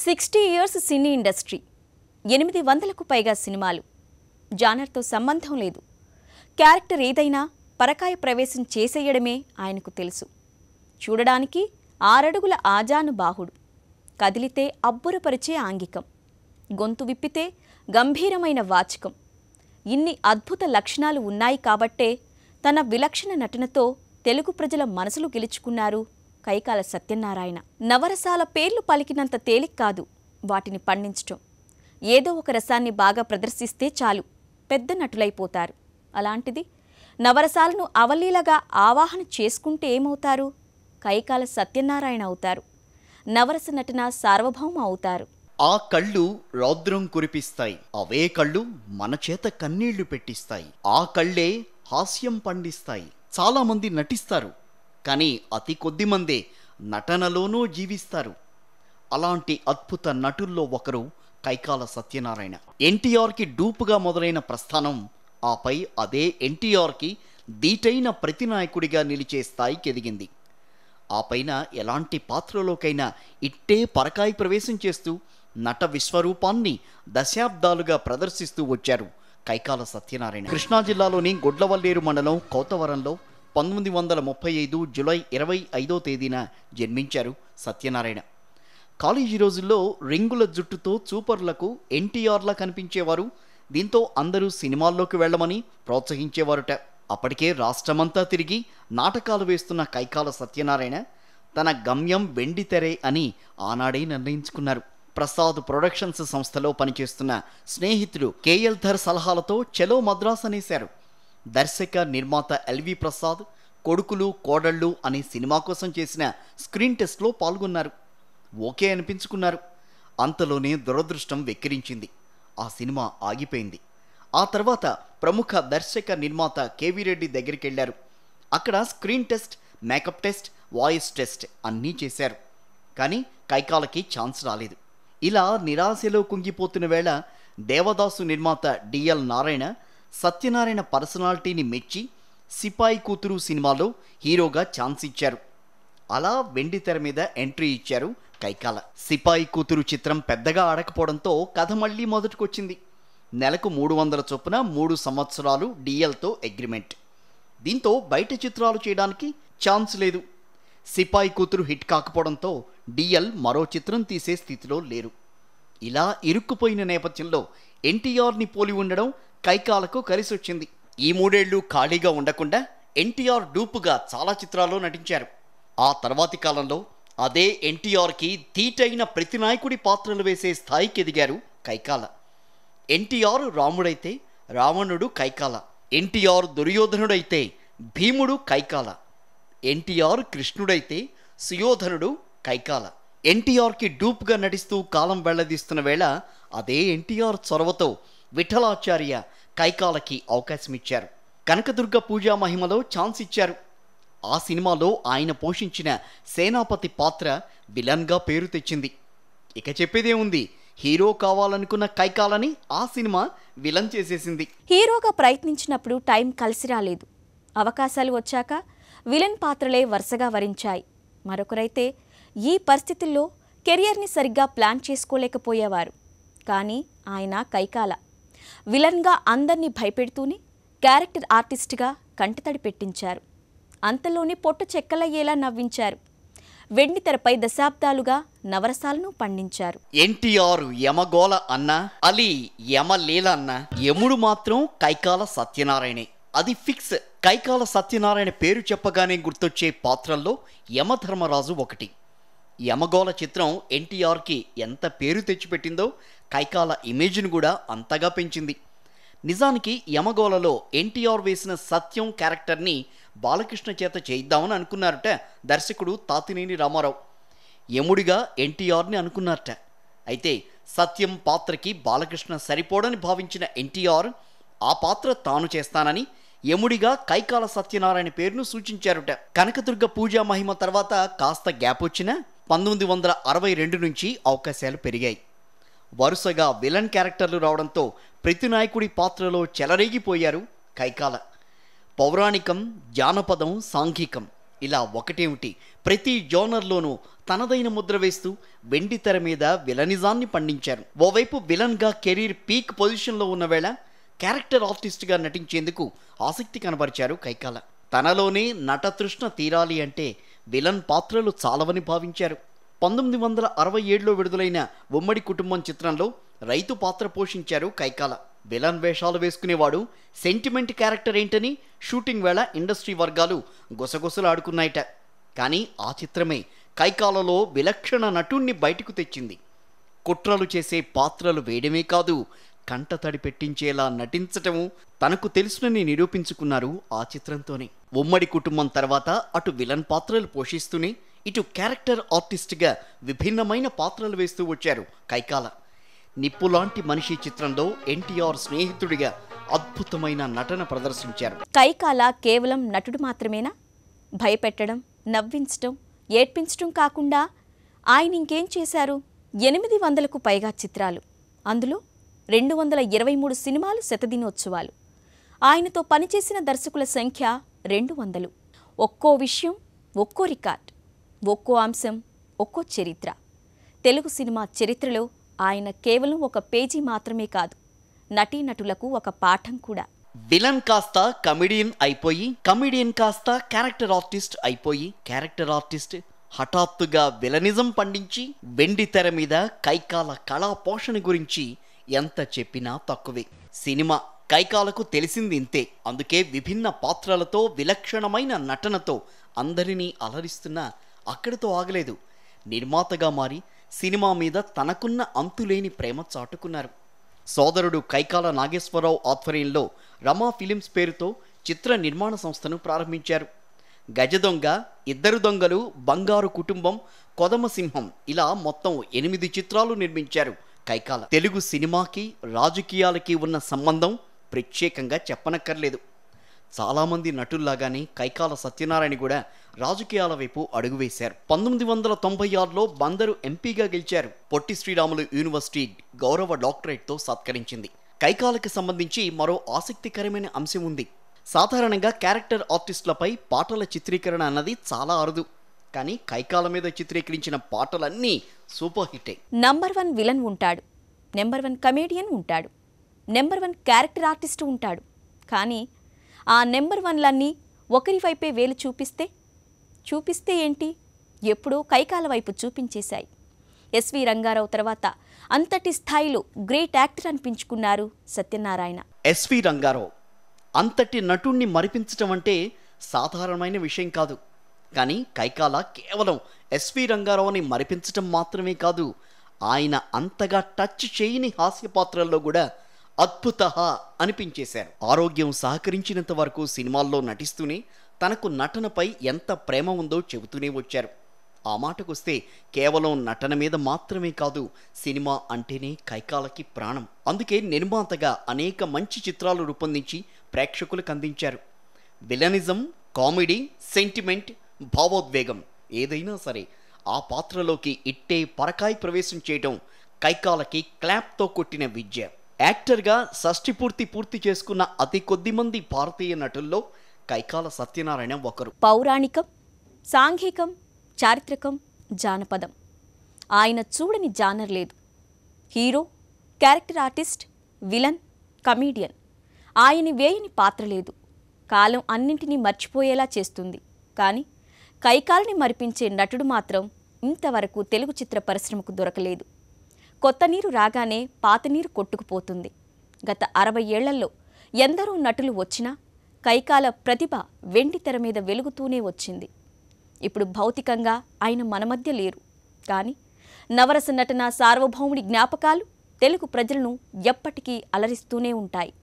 sixty years cine industry ఎనిమిది వందలకు పైగా సినిమాలు జానర్తో సంబంధం లేదు క్యారెక్టర్ ఏదైనా పరకాయ ప్రవేశం చేసేయడమే ఆయనకు తెలుసు చూడడానికి ఆరడుగుల ఆజాను బాహుడు కదిలితే అబ్బురపరిచే ఆంగికం గొంతు విప్పితే గంభీరమైన వాచకం ఇన్ని అద్భుత లక్షణాలు ఉన్నాయి కాబట్టే తన విలక్షణ నటనతో తెలుగు ప్రజల మనసులు గెలుచుకున్నారు కైకాల సత్యనారాయణ నవరసాల పేర్లు పలికినంత తేలిక కాదు వాటిని పండించటం ఏదో ఒక రసాన్ని బాగా ప్రదర్శిస్తే చాలు పెద్ద నటులైపోతారు అలాంటిది నవరసాలను అవలీలగా ఆవాహన చేసుకుంటే ఏమవుతారు కైకాల సత్యనారాయణ అవుతారు నవరస నటన సార్వభౌమ అవుతారు ఆ కళ్ళు రౌద్రం కురిపిస్తాయి అవే కళ్ళు మన చేత కన్నీళ్లు పెట్టిస్తాయి ఆ కళ్ళే హాస్యం పండిస్తాయి చాలా మంది నటిస్తారు కానీ అతి కొద్ది మందే నటనలోనూ జీవిస్తారు అలాంటి అద్భుత నటుల్లో ఒకరు కైకాల సత్యనారాయణ ఎన్టీఆర్కి డూపుగా మొదలైన ప్రస్థానం ఆపై అదే ఎన్టీఆర్కి దీటైన ప్రతినాయకుడిగా నిలిచే స్థాయికి ఎదిగింది ఆ పైన ఎలాంటి పాత్రలోకైనా ఇట్టే పరకాయి ప్రవేశం చేస్తూ నట విశ్వరూపాన్ని దశాబ్దాలుగా ప్రదర్శిస్తూ వచ్చారు కైకాల సత్యనారాయణ కృష్ణా జిల్లాలోని గొడ్లవల్లేరు మండలం కౌతవరంలో పంతొమ్మిది వందల ముప్పై ఐదు జులై ఇరవై ఐదో తేదీన జన్మించారు సత్యనారాయణ కాలేజీ రోజుల్లో రింగుల జుట్టుతో చూపర్లకు ఎన్టీఆర్లా కనిపించేవారు దీంతో అందరూ సినిమాల్లోకి వెళ్ళమని ప్రోత్సహించేవారుట అప్పటికే రాష్ట్రమంతా తిరిగి నాటకాలు వేస్తున్న కైకాల సత్యనారాయణ తన గమ్యం వెండితెరే అని ఆనాడే నిర్ణయించుకున్నారు ప్రసాద్ ప్రొడక్షన్స్ సంస్థలో పనిచేస్తున్న స్నేహితుడు కేఎల్ ధర్ సలహాలతో చెలో మద్రాస్ అనేశారు దర్శక నిర్మాత ఎల్వి ప్రసాద్ కొడుకులు కోడళ్ళు అనే సినిమా కోసం చేసిన స్క్రీన్ టెస్ట్లో పాల్గొన్నారు ఓకే అనిపించుకున్నారు అంతలోనే దురదృష్టం వెక్కిరించింది ఆ సినిమా ఆగిపోయింది ఆ తర్వాత ప్రముఖ దర్శక నిర్మాత కేవీ రెడ్డి దగ్గరికి వెళ్ళారు అక్కడ screen test makeup test voice test అన్నీ చేశారు కానీ కైకాలకి ఛాన్స్ రాలేదు ఇలా నిరాశలో కుంగిపోతున్న వేళ దేవదాసు నిర్మాత డిఎల్ నారాయణ సత్యనారాయణ పర్సనాలిటీని మెచ్చి సిపాయి కూతురు సినిమాలో హీరోగా ఛాన్స్ ఇచ్చారు అలా వెండి తెర మీద ఎంట్రీ ఇచ్చారు కైకాల సిపాయి కూతురు చిత్రం పెద్దగా ఆడకపోవడంతో కథ మళ్ళీ మొదటికొచ్చింది నెలకు మూడు వందల చొప్పున మూడు సంవత్సరాలు డిఎల్తో అగ్రిమెంట్ దీంతో బయట చిత్రాలు చేయడానికి ఛాన్స్ లేదు సిపాయి కూతురు హిట్ కాకపోవడంతో డిఎల్ మరో చిత్రం తీసే స్థితిలో లేరు ఇలా ఇరుక్కుపోయిన నేపథ్యంలో ఎన్టీఆర్ని పోలి ఉండడం కైకాలకు కలిసొచ్చింది ఈ మూడేళ్లు ఖాళీగా ఉండకుండా ఎన్టీఆర్ డూపుగా చాలా చిత్రాల్లో నటించారు ఆ తర్వాతి కాలంలో అదే ఎన్టీఆర్కి ధీటైన ప్రతినాయకుడి పాత్రలు వేసే స్థాయికి ఎదిగారు కైకాల ఎన్టీఆర్ రాముడైతే రావణుడు కైకాల ఎన్టీఆర్ దుర్యోధనుడైతే భీముడు కైకాల ఎన్టీఆర్ కృష్ణుడైతే సుయోధనుడు కైకాల ఎన్టీఆర్కి డూప్గా నటిస్తూ కాలం వెళ్లదీస్తున్న వేళ అదే ఎన్టీఆర్ చొరవతో విఠలాచార్య కైకాలకి అవకాశం ఇచ్చారు కనకదుర్గ పూజా మహిమలో ఛాన్స్ ఇచ్చారు ఆ సినిమాలో ఆయన పోషించిన సేనాపతి పాత్ర విలన్గా పేరు తెచ్చింది ఇక చెప్పేదే ఉంది హీరో కావాలనుకున్న కైకాలని ఆ సినిమా విలన్ చేసేసింది హీరోగా ప్రయత్నించినప్పుడు టైం కలిసి రాలేదు అవకాశాలు వచ్చాక విలన్ పాత్రలే వరుసగా వరించాయి మరొకరైతే ఈ పరిస్థితుల్లో కెరియర్ని సరిగ్గా ప్లాన్ చేసుకోలేకపోయేవారు కానీ ఆయన కైకాల విలన్గా అందర్నీ భయపెడుతూనే క్యారెక్టర్ ఆర్టిస్ట్గా కంటతడి పెట్టించారు అంతలోనే పొట్టు చెక్కలయ్యేలా నవ్వించారు వెండి తెరపై దశాబ్దాలుగా నవరసాలను పండించారు ఎన్టీఆర్ యమగోళ అన్న అలీ యమలీల అన్న యముడు మాత్రం కైకాల సత్యనారాయణే అది ఫిక్స్ కైకాల సత్యనారాయణ పేరు చెప్పగానే గుర్తొచ్చే పాత్రల్లో యమధర్మరాజు ఒకటి యమగోళ చిత్రం ఎన్టీఆర్కి ఎంత పేరు తెచ్చిపెట్టిందో కైకాల ఇమేజ్ను కూడా అంతగా పెంచింది నిజానికి యమగోళలో ఎన్టీఆర్ వేసిన సత్యం క్యారెక్టర్ని బాలకృష్ణ చేత చేయిద్దామని అనుకున్నారట దర్శకుడు తాతినేని రామారావు యముడిగా ఎన్టీఆర్ని అనుకున్నారట అయితే సత్యం పాత్రకి బాలకృష్ణ సరిపోడని భావించిన ఎన్టీఆర్ ఆ పాత్ర తాను చేస్తానని యముడిగా కైకాల సత్యనారాయణ పేరును సూచించారుట కనకదుర్గ పూజా మహిమ తర్వాత కాస్త గ్యాప్ వచ్చినా పంతొమ్మిది వందల అరవై రెండు నుంచి అవకాశాలు పెరిగాయి వరుసగా విలన్ క్యారెక్టర్లు రావడంతో ప్రతినాయకుడి పాత్రలో చెలరేగిపోయారు కైకాల పౌరాణికం జానపదం సాంఘికం ఇలా ఒకటేమిటి ప్రతి జోనర్లోనూ తనదైన ముద్ర వేస్తూ వెండి తెర మీద విలనిజాన్ని పండించారు ఓవైపు విలన్గా కెరీర్ పీక్ పొజిషన్లో ఉన్న వేళ క్యారెక్టర్ ఆర్టిస్ట్గా నటించేందుకు ఆసక్తి కనబరిచారు కైకాల తనలోనే నటతృష్ణ తీరాలి అంటే విలన్ పాత్రలు చాలవని భావించారు పంతొమ్మిది వందల అరవై ఏడులో విడుదలైన ఉమ్మడి కుటుంబం చిత్రంలో రైతు పాత్ర పోషించారు కైకాల విలన్ వేషాలు వేసుకునేవాడు సెంటిమెంట్ క్యారెక్టర్ ఏంటని షూటింగ్ వేళ ఇండస్ట్రీ వర్గాలు గుసగుసలాడుకున్నాయట కానీ ఆ చిత్రమే కైకాలలో విలక్షణ నటుణ్ణి బయటకు తెచ్చింది కుట్రలు చేసే పాత్రలు వేయడమే కాదు కంటతడి పెట్టించేలా నటించటము తనకు తెలుసునని నిరూపించుకున్నారు ఆ చిత్రంతోనే ఉమ్మడి కుటుంబం తర్వాత అటు విలన్ పాత్రలు పోషిస్తూనే ఇటు క్యారెక్టర్ ఆర్టిస్ట్గా విభిన్నమైన పాత్రలు వేస్తూ వచ్చారు కైకాల నిప్పులాంటి మనిషి చిత్రంలో ఎన్టీఆర్ స్నేహితుడిగా అద్భుతమైన నటన ప్రదర్శించారు కైకాల కేవలం నటుడు మాత్రమేనా భయపెట్టడం నవ్వించడం ఏడ్పించడం కాకుండా ఆయన ఇంకేం చేశారు ఎనిమిది వందలకు పైగా చిత్రాలు అందులో రెండు వందల ఇరవై మూడు సినిమాలు శతదినోత్సవాలు ఆయనతో పనిచేసిన దర్శకుల సంఖ్య రెండు వందలు ఒక్కో విషయం ఒక్కో రికార్డ్ ఒక్కో అంశం ఒక్కో చరిత్ర తెలుగు సినిమా చరిత్రలో ఆయన కేవలం ఒక పేజీ మాత్రమే కాదు నటీనటులకు ఒక పాఠం కూడా విలన్ కాస్త కమిడియన్ అయిపోయి కమిడియన్ కాస్త క్యారెక్టర్ ఆర్టిస్ట్ అయిపోయి క్యారెక్టర్ ఆర్టిస్ట్ హఠాత్తుగా విలనిజం పండించి వెండి తెర మీద కైకాల కళా పోషణ గురించి ఎంత చెప్పినా తక్కువే సినిమా కైకాలకు తెలిసింది ఇంతే అందుకే విభిన్న పాత్రలతో విలక్షణమైన నటనతో అందరినీ అలరిస్తున్నా అక్కడితో ఆగలేదు నిర్మాతగా మారి సినిమా మీద తనకున్న అంతులేని ప్రేమ చాటుకున్నారు సోదరుడు కైకాల నాగేశ్వరరావు ఆధ్వర్యంలో రమా ఫిలిమ్స్ పేరుతో చిత్ర నిర్మాణ సంస్థను ప్రారంభించారు గజదొంగ ఇద్దరు దొంగలు బంగారు కుటుంబం కొదమ సింహం ఇలా మొత్తం ఎనిమిది చిత్రాలు నిర్మించారు కైకాల తెలుగు సినిమాకి రాజకీయాలకి ఉన్న సంబంధం ప్రత్యేకంగా చెప్పనక్కర్లేదు చాలామంది నటుల్లాగానే కైకాల సత్యనారాయణ కూడా రాజకీయాల వైపు అడుగువేశారు పంతొమ్మిది వందల తొంభై ఆరులో బందరు ఎంపీగా గెలిచారు పొట్టి శ్రీరాములు యూనివర్సిటీ గౌరవ డాక్టరేట్తో సత్కరించింది కైకాలకి సంబంధించి మరో ఆసక్తికరమైన అంశం ఉంది సాధారణంగా క్యారెక్టర్ ఆర్టిస్టులపై పాటల చిత్రీకరణ అన్నది చాలా అరుదు కానీ కైకాల మీద చిత్రీకరించిన పాటలన్నీ సూపర్ హిట్టే నంబర్ వన్ విలన్ ఉంటాడు నెంబర్ వన్ కమేడియన్ ఉంటాడు నెంబర్ వన్ క్యారెక్టర్ ఆర్టిస్ట్ ఉంటాడు కానీ ఆ నెంబర్ వన్లన్నీ ఒకరి వైపే వేలు చూపిస్తే చూపిస్తే ఏంటి ఎప్పుడో కైకాల వైపు చూపించేశాయి ఎస్వి రంగారావు తర్వాత అంతటి స్థాయిలో గ్రేట్ యాక్టర్ అనిపించుకున్నారు సత్యనారాయణ ఎస్వి రంగారావు అంతటి నటుణ్ణి మరిపించటం అంటే సాధారణమైన విషయం కాదు కానీ కైకాల కేవలం ఎస్వి రంగారావుని మరిపించటం మాత్రమే కాదు ఆయన అంతగా టచ్ చేయని హాస్య పాత్రల్లో కూడా అద్భుత అనిపించేశారు ఆరోగ్యం సహకరించినంత వరకు సినిమాల్లో నటిస్తూనే తనకు నటనపై ఎంత ప్రేమ ఉందో చెబుతూనే వచ్చారు ఆ మాటకొస్తే కేవలం నటన మీద మాత్రమే కాదు సినిమా అంటేనే కైకాలకి ప్రాణం అందుకే నిర్మాతగా అనేక మంచి చిత్రాలు రూపొందించి ప్రేక్షకులకు అందించారు విలనిజం కామెడీ సెంటిమెంట్ భావోద్వేగం ఏదైనా సరే ఆ పాత్రలోకి ఇట్టే పరకాయ ప్రవేశం చేయడం కైకాలకి క్లాప్తో కొట్టిన విద్య యాక్టర్గా షష్ఠి పూర్తి పూర్తి చేసుకున్న అతి కొద్ది మంది భారతీయ నటుల్లో కైకాల సత్యనారాయణ ఒకరు పౌరాణికం సాంఘికం చారిత్రకం జానపదం ఆయన చూడని జానర్ లేదు hero character artist villain comedian ఆయన వేయని పాత్ర లేదు కాలం అన్నింటినీ మర్చిపోయేలా చేస్తుంది కానీ కైకాలని మరిపించే నటుడు మాత్రం ఇంతవరకు తెలుగు చిత్ర పరిశ్రమకు దొరకలేదు కొత్త నీరు రాగానే పాత నీరు కొట్టుకుపోతుంది గత అరవై ఏళ్లలో ఎందరో నటులు వచ్చినా కైకాల ప్రతిభ వెండి తెర మీద వెలుగుతూనే వచ్చింది ఇప్పుడు భౌతికంగా ఆయన మన మధ్య లేరు కానీ నవరస నటన సార్వభౌముడి జ్ఞాపకాలు తెలుగు ప్రజలను ఎప్పటికీ అలరిస్తూనే ఉంటాయి